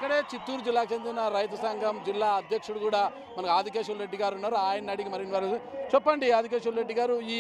ఇక్కడే చిత్తూరు జిల్లాకు చెందిన రైతు సంఘం జిల్లా అధ్యక్షుడు కూడా మనకు ఆదికేశ్వర రెడ్డి గారు ఉన్నారు ఆయన అడిగి మరిన్ని వారు చెప్పండి ఆదికేశ్వర రెడ్డి గారు ఈ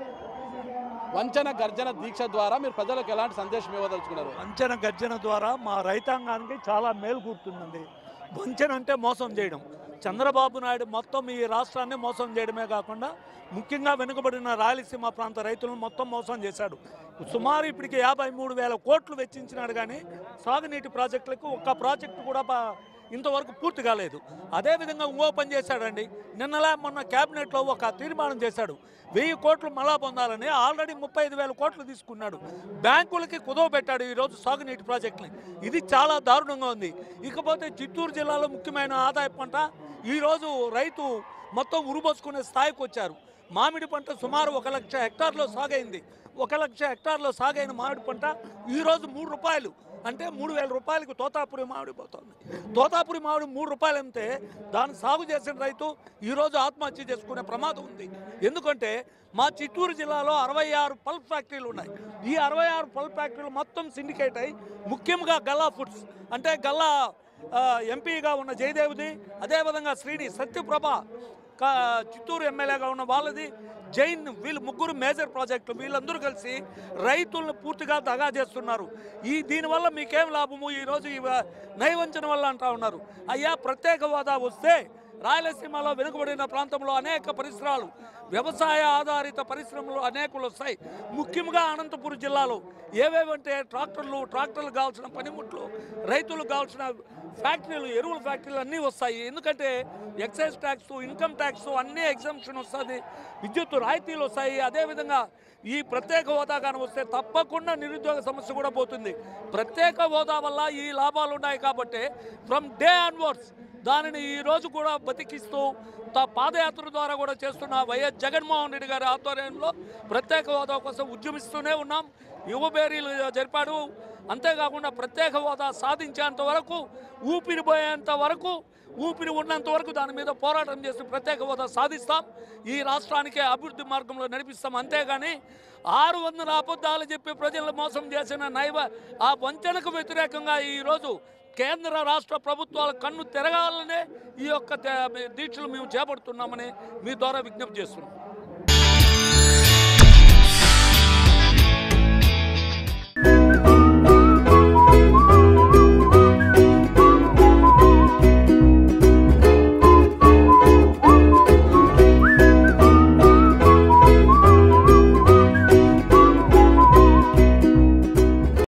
వంచన గర్జన దీక్ష ద్వారా మీరు ప్రజలకు ఎలాంటి సందేశం ఇవ్వదలుచుకున్నారు వంచన గర్జన ద్వారా మా రైతాంగానికి చాలా మేలు కూర్తుందండి వంచన అంటే మోసం చేయడం చంద్రబాబు నాయుడు మొత్తం ఈ రాష్ట్రాన్ని మోసం చేయడమే కాకుండా ముఖ్యంగా వెనుకబడిన రాయలసీమ ప్రాంత రైతులను మొత్తం మోసం చేశాడు సుమారు ఇప్పటికి యాభై మూడు వేల కోట్లు వెచ్చించినాడు కానీ సాగునీటి ప్రాజెక్టులకు ఒక్క ప్రాజెక్టు కూడా బా- ఇంతవరకు పూర్తి కాలేదు అదేవిధంగా ఇంకో పని చేశాడండి నిన్నలా మొన్న క్యాబినెట్లో ఒక తీర్మానం చేశాడు వెయ్యి కోట్లు మళ్ళా పొందాలని ఆల్రెడీ ముప్పై ఐదు వేల కోట్లు తీసుకున్నాడు బ్యాంకులకి కుదవ పెట్టాడు ఈరోజు సాగునీటి ప్రాజెక్టుని ఇది చాలా దారుణంగా ఉంది ఇకపోతే చిత్తూరు జిల్లాలో ముఖ్యమైన ఆదాయ పంట ఈరోజు రైతు మొత్తం ఉరుబోసుకునే స్థాయికి వచ్చారు మామిడి పంట సుమారు ఒక లక్ష హెక్టార్లో సాగైంది ఒక లక్ష హెక్టార్లో సాగైన మామిడి పంట ఈరోజు మూడు రూపాయలు అంటే మూడు వేల రూపాయలకు తోతాపురి మామిడి పోతుంది తోతాపురి మామిడి మూడు రూపాయలు అమ్మితే దాన్ని సాగు చేసిన రైతు ఈరోజు ఆత్మహత్య చేసుకునే ప్రమాదం ఉంది ఎందుకంటే మా చిత్తూరు జిల్లాలో అరవై ఆరు పల్ప్ ఫ్యాక్టరీలు ఉన్నాయి ఈ అరవై ఆరు పల్ప్ ఫ్యాక్టరీలు మొత్తం సిండికేట్ అయి ముఖ్యంగా గల్లా ఫుడ్స్ అంటే గల్లా ఆ, ఎంపీగా ఉన్న జయదేవ్ది అదేవిధంగా శ్రీని సత్యప్రభ కా- చిత్తూరు ఎమ్మెల్యేగా ఉన్న వాళ్ళది జైన్ వీళ్ళు ముగ్గురు మేజర్ ప్రాజెక్టులు వీళ్ళందరూ కలిసి రైతులను పూర్తిగా దగా చేస్తున్నారు ఈ దీనివల్ల మీకేం లాభము ఈరోజు ఈ వ- నైవంచన వల్ల అంటా ఉన్నారు అయ్యా ప్రత్యేక హోదా వస్తే రాయలసీమలో వెనుకబడిన ప్రాంతంలో అనేక పరిశ్రమలు వ్యవసాయ ఆధారిత పరిశ్రమలు అనేకలు వస్తాయి ముఖ్యంగా అనంతపురం జిల్లాలో ఏవేవంటే ట్రాక్టర్లు ట్రాక్టర్లు కావాల్సిన పనిముట్లు రైతులకు కావాల్సిన ఫ్యాక్టరీలు ఎరువుల ఫ్యాక్టరీలు అన్నీ వస్తాయి ఎందుకంటే ఎక్సైజ్ ట్యాక్స్ ఇన్కమ్ ట్యాక్స్ అన్నీ ఎగ్జామ్షన్ వస్తుంది విద్యుత్ రాయితీలు వస్తాయి అదేవిధంగా ఈ ప్రత్యేక హోదా కానీ వస్తే తప్పకుండా నిరుద్యోగ సమస్య కూడా పోతుంది ప్రత్యేక హోదా వల్ల ఈ లాభాలు ఉన్నాయి కాబట్టి ఫ్రమ్ డే ఆన్వర్డ్స్ దానిని ఈ రోజు కూడా బతికిస్తూ తా పాదయాత్ర ద్వారా కూడా చేస్తున్న వైఎస్ జగన్మోహన్ రెడ్డి గారి ఆధ్వర్యంలో ప్రత్యేక హోదా కోసం ఉద్యమిస్తూనే ఉన్నాం యువబేరీలు జరిపాడు అంతేకాకుండా ప్రత్యేక హోదా సాధించేంత వరకు ఊపిరి పోయేంత వరకు ఊపిరి ఉన్నంత వరకు దాని మీద పోరాటం చేసి ప్రత్యేక హోదా సాధిస్తాం ఈ రాష్ట్రానికి అభివృద్ధి మార్గంలో నడిపిస్తాం అంతేగాని ఆరు వందల అబద్ధాలు చెప్పి ప్రజలను మోసం చేసిన నైవ ఆ వంచనకు వ్యతిరేకంగా ఈరోజు కేంద్ర రాష్ట్ర ప్రభుత్వాల కన్ను తెరగాలనే ఈ యొక్క తే- దీక్షలు మేము చేపడుతున్నామని మీ ద్వారా విజ్ఞప్తి చేస్తున్నాం